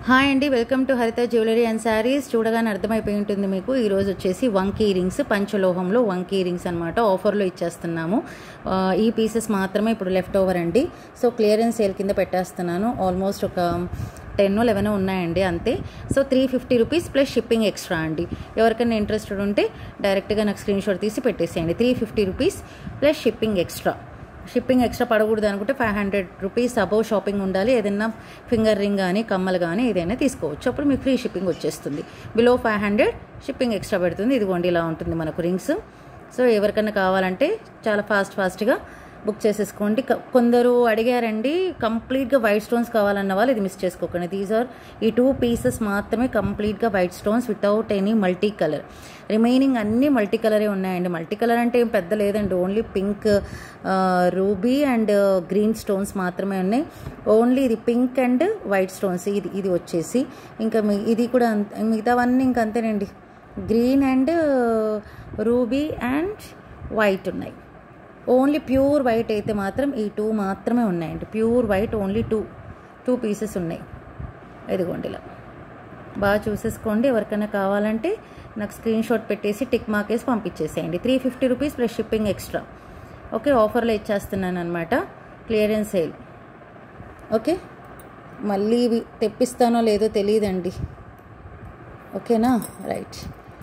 hi అండి welcome to Haritha jewellery and sarees చూడగానే అర్థమైపోయి ఉంటుంది మీకు ఈరోజు వచ్చేసి వంకీ రింగ్స్ పంచలోహంలో వంకీ రింగ్స్ అనమాట ఆఫర్లో ఇచ్చేస్తున్నాము ఆ, ఈ పీసెస్ మాత్రమే ఇప్పుడు లెఫ్ట్ ఓవర్ అండి సో క్లియరెన్స్ సేల్ కింద పెట్టేస్తున్నాను ఆల్మోస్ట్ ఒక టెన్ లెవెన్ ఉన్నాయండి అంతే so three fifty rupees plus shipping extra అండి ఎవరికైనా ఇంట్రెస్టెడ్ ఉంటే డైరెక్ట్గా నాకు స్క్రీన్ షాట్ తీసి పెట్టేసేయండి three fifty rupees plus shipping extra shipping extra పడకూడదు అనుకుంటే five hundred rupees above shopping ఉండాలి ఏదైనా ఫింగర్ రింగ్ కానీ కమ్మలు కానీ ఏదైనా తీసుకోవచ్చు అప్పుడు మీకు ఫ్రీ షిప్పింగ్ వచ్చేస్తుంది below five hundred shipping extra పెడుతుంది ఇదిగోండి ఇలా ఉంటుంది మనకు రింగ్స్ సో ఎవరికైనా కావాలంటే చాలా ఫాస్ట్ ఫాస్ట్గా బుక్ చేసేసుకోండి క- కొందరు అడిగారండి కంప్లీట్గా వైట్ స్టోన్స్ కావాలన్న వాళ్ళు ఇది మిస్ చేసుకోకండి దీస్ ఆర్ ఈ టూ పీసెస్ మాత్రమే కంప్లీట్గా white stones without any multi colour remaining అన్నీ మల్టీ కలరే ఉన్నాయండి మల్టీ కలర్ అంటే ఏం పెద్ద లేదండి only pink ruby and green stones మాత్రమే ఉన్నాయి ఓన్లీ ఇది పింక్ అండ్ వైట్ స్టోన్స్ ఇది ఇది వచ్చేసి ఇంకా మీ ఇది కూడా అంత మిగతావన్నీ ఇంక అంతేనండి green and ruby and white ఉన్నాయి ఓన్లీ ప్యూర్ వైట్ అయితే మాత్రం ఈ టూ మాత్రమే ఉన్నాయండి pure white only two two pieces ఉన్నాయి ఇదిగోండి ఇలా బాగా చూసేసుకోండి ఎవరికైనా కావాలంటే నాకు స్క్రీన్ షాట్ పెట్టేసి టిక్ మార్క్ వేసి పంపించేసేయండి three fifty rupees plus shipping extra okay ఆఫర్లో ఇచ్చేస్తున్నాను అనమాట క్లియరెన్స్ సేల్ ఓకే మళ్ళీ ఇవి తెప్పిస్తానో లేదో తెలియదండి ఓకేనా రైట్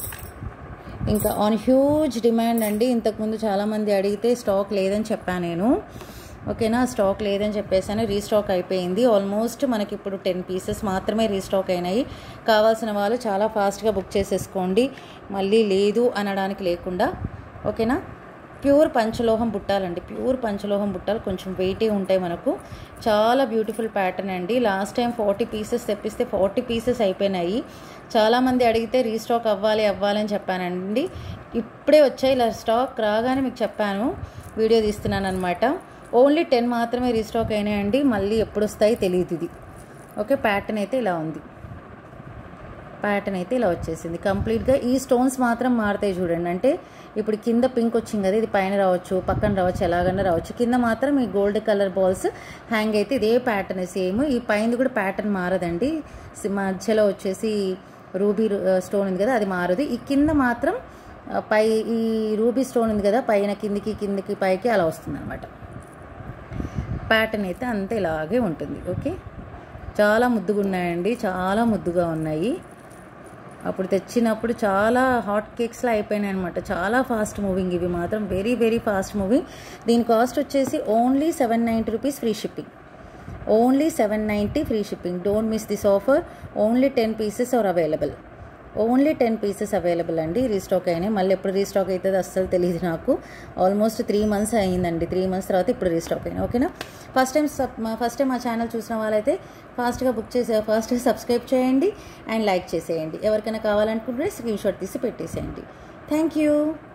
ఇంకా ఆన్ హ్యూజ్ డిమాండ్ అండి ఇంతకుముందు చాలామంది అడిగితే స్టాక్ లేదని చెప్పాను నేను ఓకేనా స్టాక్ లేదని చెప్పేసాను రీస్టాక్ అయిపోయింది ఆల్మోస్ట్ మనకి ఇప్పుడు టెన్ పీసెస్ మాత్రమే రీస్టాక్ అయినాయి కావాల్సిన వాళ్ళు చాలా ఫాస్ట్గా బుక్ చేసేసుకోండి మళ్ళీ లేదు అనడానికి లేకుండా ఓకేనా ప్యూర్ పంచలోహం బుట్టాలండి ప్యూర్ పంచలోహం బుట్టాలు కొంచెం వెయిటే ఉంటాయి మనకు చాలా బ్యూటిఫుల్ ప్యాటర్న్ అండి లాస్ట్ టైం ఫార్టీ పీసెస్ తెప్పిస్తే ఫార్టీ పీసెస్ అయిపోయినాయి చాలామంది అడిగితే రీస్టాక్ అవ్వాలి అవ్వాలి అని చెప్పానండి ఇప్పుడే వచ్చాయి ఇలా స్టాక్ రాగానే మీకు చెప్పాను వీడియో తీస్తున్నాను అనమాట ఓన్లీ టెన్ మాత్రమే రీస్టాక్ అయినాయండి మళ్ళీ ఎప్పుడు వస్తాయి తెలియదు ఇది ఓకే ప్యాటర్న్ అయితే ఇలా ఉంది ప్యాటర్న్ అయితే ఇలా వచ్చేసింది కంప్లీట్గా ఈ స్టోన్స్ మాత్రం మారుతాయి చూడండి అంటే ఇప్పుడు కింద పింక్ వచ్చింది కదా ఇది పైన రావచ్చు పక్కన రావచ్చు ఎలాగైనా రావచ్చు కింద మాత్రం ఈ గోల్డ్ కలర్ బాల్స్ హ్యాంగ్ అయితే ఇదే ప్యాటర్న్ సేమ్ ఈ పైన కూడా ప్యాటర్న్ మారదండి సి- మధ్యలో వచ్చేసి రూబీ స్టోన్ ఉంది కదా అది మారదు ఈ కింద మాత్రం ఆ, పై ఈ రూబీ స్టోన్ ఉంది కదా పైన కిందికి కిందికి పైకి అలా వస్తుంది అనమాట ప్యాటర్న్ అయితే అంతే ఇలాగే ఉంటుంది ఓకే చాలా ముద్దుగా ఉన్నాయండి చాలా ముద్దుగా ఉన్నాయి అప్పుడు తెచ్చినప్పుడు చాలా హాట్ కేక్స్లా అయిపోయినాయి అనమాట చాలా ఫాస్ట్ మూవింగ్ ఇవి మాత్రం వెరీ వెరీ ఫాస్ట్ మూవింగ్ దీని కాస్ట్ వచ్చేసి only seven ninety rupees free shipping only seven ninety free shipping don't miss this offer only ten pieces are available only ten pieces available అండి restock అయినాయి మళ్ళీ ఎప్పుడు restock అవుతుందో అస్సలు తెలియదు నాకు ఆల్మోస్ట్ త్రీ మంత్స్ అయ్యిందండి త్రీ మంత్స్ తర్వాత ఇప్పుడు రీస్టాక్ అయినాయి ఓకేనా first time sub first time మా ఛానల్ చూసిన వాళ్ళైతే ఫాస్ట్గా బుక్ చేసే ఫాస్ట్గా సబ్స్క్రైబ్ చేయండి అండ్ లైక్ చేసేయండి ఎవరికైనా కావాలనుకుంటే స్క్రీన్ షాట్ తీసి పెట్టేసేయండి థ్యాంక్ యూ